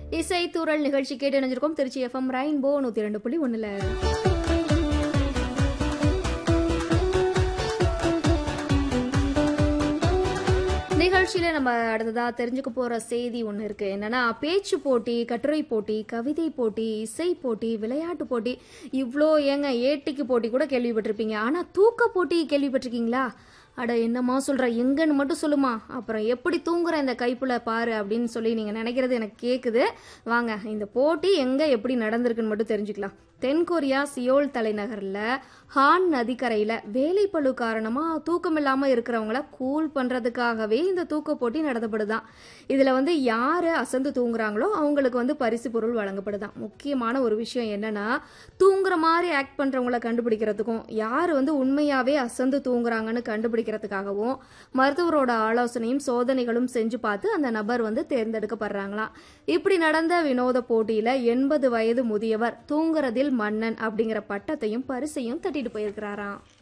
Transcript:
இசை தூரல் நிகழ்ச்சி கேட்டு இணைஞ்சிருக்கோம் திருச்சி எஃப்எம் ரெயின்போ நூத்தி ரெண்டு புள்ளி ஒண்ணுல நிகழ்ச்சியில நம்ம அடுத்ததா தெரிஞ்சுக்க போற செய்தி ஒண்ணு இருக்கு என்னன்னா பேச்சு போட்டி கட்டுரை போட்டி கவிதை போட்டி இசை போட்டி விளையாட்டு போட்டி இவ்வளோ ஏங்க ஏட்டிக்கு போட்டி கூட கேள்விப்பட்டிருப்பீங்க ஆனா தூக்க போட்டி கேள்விப்பட்டிருக்கீங்களா அட என்னம்மா சொல்ற எங்கன்னு மட்டும் சொல்லுமா அப்புறம் எப்படி தூங்குற இந்த கைப்புல பாரு அப்படின்னு சொல்லி நீங்க நினைக்கிறது எனக்கு கேக்குது வாங்க இந்த போட்டி எங்க எப்படி நடந்திருக்குன்னு மட்டும் தெரிஞ்சுக்கலாம் தென்கொரியா சியோல் தலைநகர்ல ஹான் நதிக்கரையில வேலைப்பளு காரணமா தூக்கம் இல்லாம இருக்கிறவங்கள கூல் பண்றதுக்காகவே இந்த தூக்க போட்டி நடத்தப்படுதான் இதுல வந்து யாரு அசந்து தூங்குறாங்களோ அவங்களுக்கு வந்து பரிசு பொருள் வழங்கப்படுதான் முக்கியமான ஒரு விஷயம் என்னன்னா தூங்குற மாதிரி ஆக்ட் பண்றவங்கள கண்டுபிடிக்கிறதுக்கும் யாரு வந்து உண்மையாவே அசந்து தூங்குறாங்கன்னு கண்டுபிடிக்கிறதுக்காகவும் மருத்துவரோட ஆலோசனையும் சோதனைகளும் செஞ்சு பார்த்து அந்த நபர் வந்து தேர்ந்தெடுக்கப்படுறாங்களாம் இப்படி நடந்த வினோத போட்டியில எண்பது வயது முதியவர் தூங்குறதில் மன்னன் அப்படிங்கிற பட்டத்தையும் பரிசையும் தட்டிட்டு போயிருக்கிறாராம்